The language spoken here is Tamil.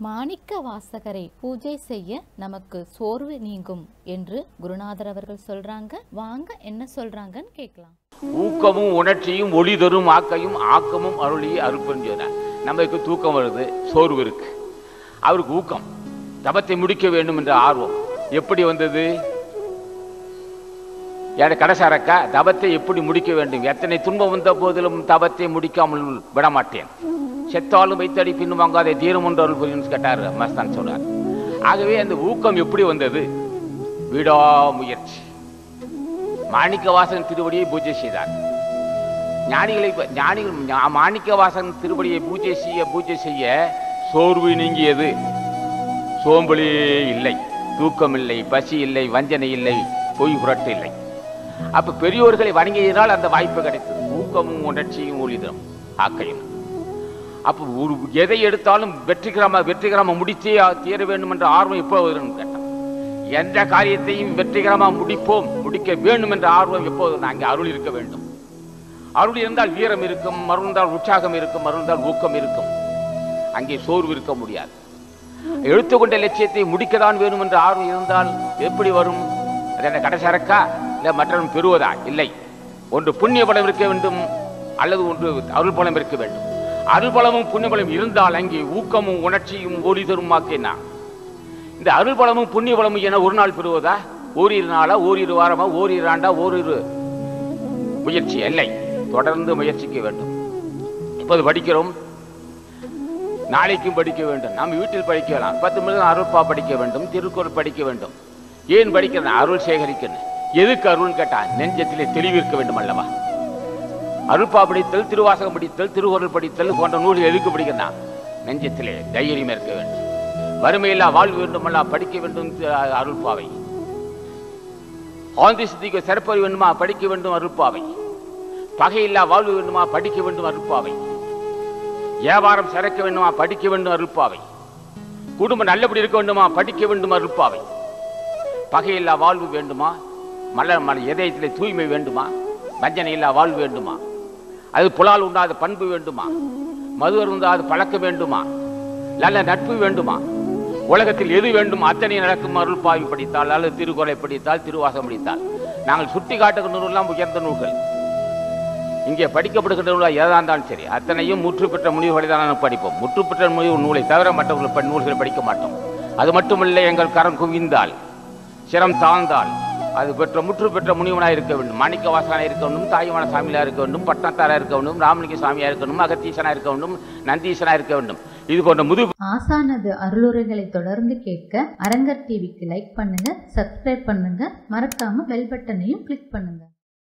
மாணிக்க வாசகரை பூஜை செய்ய நமக்கு சோர்வு நீங்கும் என்று குருநாதர் அவர்கள் சொல்றாங்க வாங்க என்ன சொல்றாங்கன்னு கேட்கலாம் ஊக்கமும் உணர்ச்சியும் ஒளி தரும் ஆக்கையும் ஆக்கமும் அருளியை அருப்பன் சொன்னார் நமக்கு தூக்கம் வருது சோர்வு இருக்கு அவருக்கு ஊக்கம் தபத்தை முடிக்க வேண்டும் என்ற ஆர்வம் எப்படி வந்தது என் கடைசாரக்கா தபத்தை எப்படி முடிக்க வேண்டும் எத்தனை துன்பம் வந்த போதிலும் தபத்தை முடிக்காமல் விட மாட்டேன் செத்தாலும் வைத்தடி பின்னும் வாங்காதே தீரம் ஒன்று அருள் புரியும் கேட்டார் மஸ்தான் சொன்னார் ஆகவே அந்த ஊக்கம் எப்படி வந்தது விடாமுயற்சி மாணிக்க வாசகன் திருவடியை பூஜை செய்தார் ஞானிகளை ஞானிகள் ஞா- மாணிக்க வாசகன் திருவடியை பூஜை செய்ய பூஜை செய்ய சோர்வு நீங்கியது சோம்பலே இல்லை தூக்கம் இல்லை பசி இல்லை வஞ்சனை இல்லை பொய் புரட்டு இல்லை அப்ப பெரியோர்களை வணங்கியதால் அந்த வாய்ப்பு கிடைத்தது ஊக்கமும் உணர்ச்சியும் ஒளிதரும் ஆக்கையும் அப்போ ஒரு எதை எடுத்தாலும் வெற்றிகரமா வெற்றிகரமா முடித்தே தீர வேண்டும் என்ற ஆர்வம் எப்போ வரும்னு கேட்டான் எந்த காரியத்தையும் வெற்றிகரமா முடிப்போம் முடிக்க வேண்டும் என்ற ஆர்வம் எப்போது அங்கே அருள் இருக்க வேண்டும் அருள் இருந்தால் வீரம் இருக்கும் அருள் இருந்தால் உற்சாகம் இருக்கும் அருள் இருந்தால் ஊக்கம் இருக்கும் அங்கே சோர்வு இருக்க முடியாது எடுத்துக்கொண்ட லட்சியத்தை முடிக்கத்தான் வேணும் என்ற ஆர்வம் இருந்தால் எப்படி வரும் அது என்ன கடைசரக்கா இல்லை மற்றவன் பெறுவதா இல்லை ஒன்று புண்ணிய பலம் இருக்க வேண்டும் அல்லது ஒன்று அருள் பலம் இருக்க வேண்டும் அருள் பலமும் புண்ணிய பலம் இருந்தால் அங்கே ஊக்கமும் உணர்ச்சியும் ஒளி தருமாக்கினா இந்த அருள் பலமும் புண்ணிய பலமும் என ஒரு நாள் பெறுவதா ஓரிரு நாளா ஓரிரு வாரமா ஓரிரு ஆண்டா ஓரிரு முயற்சி இல்லை தொடர்ந்து முயற்சிக்க வேண்டும் இப்போது படிக்கிறோம் நாளைக்கும் படிக்க வேண்டும் நாம் வீட்டில் படிக்கலாம் பத்து மணி நேரம் அருள்பா படிக்க வேண்டும் திருக்குறள் படிக்க வேண்டும் ஏன் படிக்கிறேன் அருள் சேகரிக்கணும் எதுக்கு அருள் கேட்டா நெஞ்சத்திலே தெளிவு இருக்க வேண்டும் அல்லவா அருள்பா படித்தல் திருவாசகம் படித்தல் திருக்குறள் படித்தல் போன்ற நூல் எதுக்கு படிக்கணும் நெஞ்சத்திலே தைரியம் இருக்க வேண்டும் வறுமையில்லா வாழ்வு வேண்டுமல்லா படிக்க வேண்டும் தி- அருள்பாவை ஆந்தி சித்திக்கு சிறப்பறி வேண்டுமா படிக்க வேண்டும் அருள்பாவை பகையில்லா வாழ்வு வேண்டுமா படிக்க வேண்டும் அருள்பாவை வியாபாரம் சிறக்க வேண்டுமா படிக்க வேண்டும் அருள்பாவை குடும்பம் நல்லபடி இருக்க வேண்டுமா படிக்க வேண்டும் அருள்பாவை பகையில்லா வாழ்வு வேண்டுமா மல மல இதயத்திலே தூய்மை வேண்டுமா வஞ்சனை இல்லா வாழ்வு வேண்டுமா அது புலால் உண்டாத பண்பு வேண்டுமா மது அருந்தாத பழக்கம் வேண்டுமா நல்ல நட்பு வேண்டுமா உலகத்தில் எது வேண்டும் அத்தனை நடக்கும் அருள்பாவி படித்தால் அல்லது திருக்குறளை படித்தால் திருவாசகம் படித்தால் நாங்கள் சுட்டி காட்டுகின்ற நூல்லாம் உயர்ந்த நூல்கள் இங்கே படிக்கப்படுகின்ற நூலாக எதாக இருந்தாலும் சரி அத்தனையும் முற்று பெற்ற முனிவுகளை தான் நாம் படிப்போம் முற்று பெற்ற முனிவு நூலை தவிர மற்றவர்கள் ப- நூல்களை படிக்க மாட்டோம் அது மட்டுமல்ல எங்கள் கரம் குவிந்தால் சிரம் தாழ்ந்தால் அது பெற்ற முற்று பெற்ற முனிவனாக இருக்க வேண்டும் மாணிக்க வாசகனாக இருக்க வேண்டும் தாயுமான சாமியாக இருக்க வேண்டும் பட்டத்தாராக இருக்க வேண்டும் ராமலிங்க சாமியாக இருக்க வேண்டும் அகத்தீசனாக இருக்க வேண்டும் நந்தீசனாக இருக்க வேண்டும் இது போன்ற முது ஆசானது அருளுரைகளை தொடர்ந்து கேட்க அரங்கர் டிவிக்கு லைக் பண்ணுங்க சப்ஸ்கிரைப் பண்ணுங்க மறக்காம பெல் பட்டனையும் கிளிக் பண்ணுங்க